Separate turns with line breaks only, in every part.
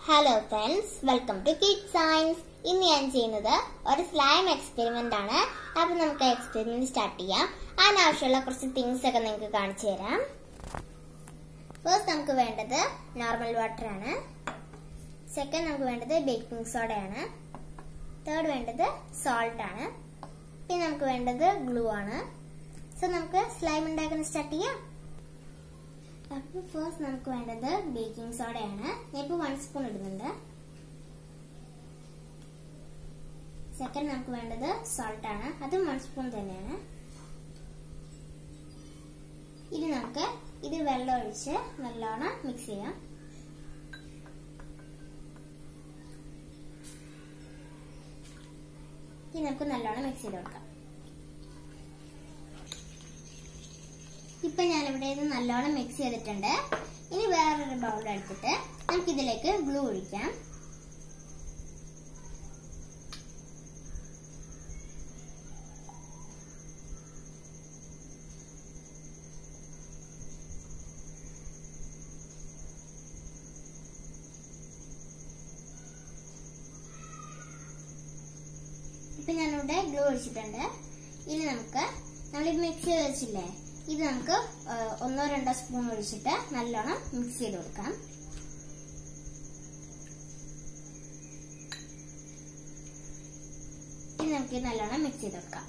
hello friends welcome to kid science ഇന്ന് ഞാൻ ചെയ്യുന്നത് ഒരു സ്ലൈം എക്സ്പെരിമെന്റ് ആണ് അപ്പൊ നമുക്ക് എക്സ്പെരിമെന്റ് സ്റ്റാർട്ട് ചെയ്യാം അതിനാവശ്യമുള്ള കുറച്ച് തിങ്സ് ഒക്കെ നിങ്ങൾക്ക് കാണിച്ചു തരാം ഫസ്റ്റ് നമുക്ക് വേണ്ടത് നോർമൽ വാട്ടർ ആണ് സെക്കൻഡ് നമുക്ക് വേണ്ടത് ബേക്കിംഗ് സോഡയാണ് തേർഡ് വേണ്ടത് സോൾട്ട് ആണ് പിന്നെ നമുക്ക് വേണ്ടത് ഗ്ലൂ ആണ് സോ നമുക്ക് സ്ലൈം ഉണ്ടാക്കുന്ന സ്റ്റാർട്ട് ചെയ്യാം അപ്പൊ ഫസ്റ്റ് നമുക്ക് വേണ്ടത് ബേക്കിംഗ് സോഡയാണ് ഞാൻ ഇപ്പൊ വൺ സ്പൂൺ ഇടുന്നുണ്ട് സെക്കൻഡ് നമുക്ക് വേണ്ടത് സോൾട്ട് ആണ് അതും വൺ സ്പൂൺ തന്നെയാണ് ഇനി നമുക്ക് ഇത് വെള്ളം ഒഴിച്ച് നല്ലോണം മിക്സ് ചെയ്യാം ഇനി നമുക്ക് നല്ലോണം മിക്സ് ചെയ്ത് കൊടുക്കാം ഇപ്പൊ ഞാൻ ഇവിടെ ഇത് നല്ലോണം മിക്സ് ചെയ്തിട്ടുണ്ട് ഇനി വേറൊരു ബൗൾ എടുത്തിട്ട് നമുക്ക് ഇതിലേക്ക് ഗ്ലൂ ഒഴിക്കാം ഇപ്പൊ ഞാനിവിടെ ഗ്ലൂ ഒഴിച്ചിട്ടുണ്ട് ഇനി നമുക്ക് നമ്മൾ മിക്സ് ചെയ്ത് വെച്ചില്ലേ ഇത് നമുക്ക് ഒന്നോ രണ്ടോ സ്പൂൺ ഒഴിച്ചിട്ട് നല്ലോണം മിക്സ് ചെയ്ത് കൊടുക്കാം ഇനി നമുക്ക് നല്ലോണം മിക്സ് ചെയ്ത് കൊടുക്കാം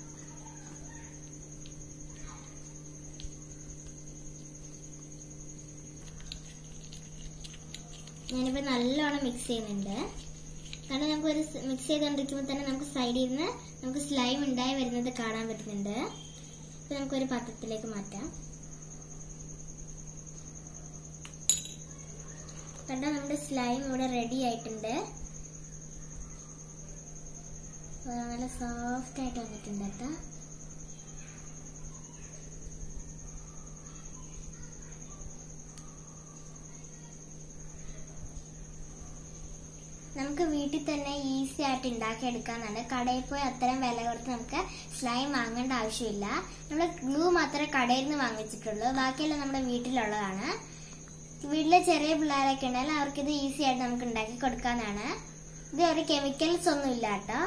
ഞാനിപ്പോ നല്ലോണം മിക്സ് ചെയ്യുന്നുണ്ട് കാരണം നമുക്ക് ഒരു മിക്സ് ചെയ്തുകൊണ്ടിരിക്കുമ്പോൾ തന്നെ നമുക്ക് സൈഡിൽ നിന്ന് നമുക്ക് സ്ലൈം ഉണ്ടായി വരുന്നത് കാണാൻ പറ്റുന്നുണ്ട് ഇപ്പൊ നമുക്കൊരു പാത്രത്തിലേക്ക് മാറ്റാം കണ്ടോ നമ്മുടെ സ്ലൈം ഇവിടെ റെഡി ആയിട്ടുണ്ട് നല്ല സോഫ്റ്റ് ആയിട്ട് വന്നിട്ടുണ്ട് കേട്ടോ നമുക്ക് വീട്ടിൽ തന്നെ ഈസി ആയിട്ട് ഉണ്ടാക്കിയെടുക്കാന്നുണ്ട് കടയിൽ പോയി അത്രയും വില കൊടുത്ത് നമുക്ക് സ്ലൈം വാങ്ങേണ്ട ആവശ്യമില്ല നമ്മൾ ഗ്ലൂ മാത്രമേ കടയിൽ നിന്ന് വാങ്ങിച്ചിട്ടുള്ളൂ ബാക്കിയെല്ലാം നമ്മുടെ വീട്ടിലുള്ളതാണ് വീട്ടിലെ ചെറിയ പിള്ളേരൊക്കെ ഉണ്ടെങ്കിൽ അവർക്ക് ഇത് ഈസി ആയിട്ട് നമുക്ക് ഉണ്ടാക്കി കൊടുക്കാന്നാണ് ഇത് ഒരു കെമിക്കൽസ് ഒന്നും ഇല്ല കേട്ടോ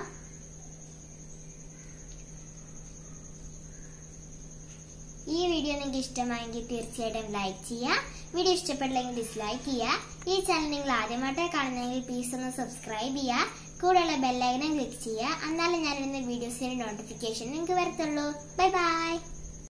ഈ വീഡിയോ നിങ്ങൾക്ക് ഇഷ്ടമായെങ്കിൽ തീർച്ചയായിട്ടും ലൈക്ക് ചെയ്യുക വീഡിയോ ഇഷ്ടപ്പെട്ടില്ലെങ്കിൽ ഡിസ്ലൈക്ക് ചെയ്യുക ഈ ചാനൽ നിങ്ങൾ ആദ്യമായിട്ടാണ് കാണുന്നതെങ്കിൽ പ്ലീസ് ഒന്ന് സബ്സ്ക്രൈബ് ചെയ്യുക കൂടെയുള്ള ബെല്ലൈക്കനും ക്ലിക്ക് ചെയ്യുക എന്നാലും ഞാനിടുന്ന വീഡിയോസിന്റെ നോട്ടിഫിക്കേഷൻ നിങ്ങൾക്ക് വരത്തുള്ളൂ ബൈ ബൈ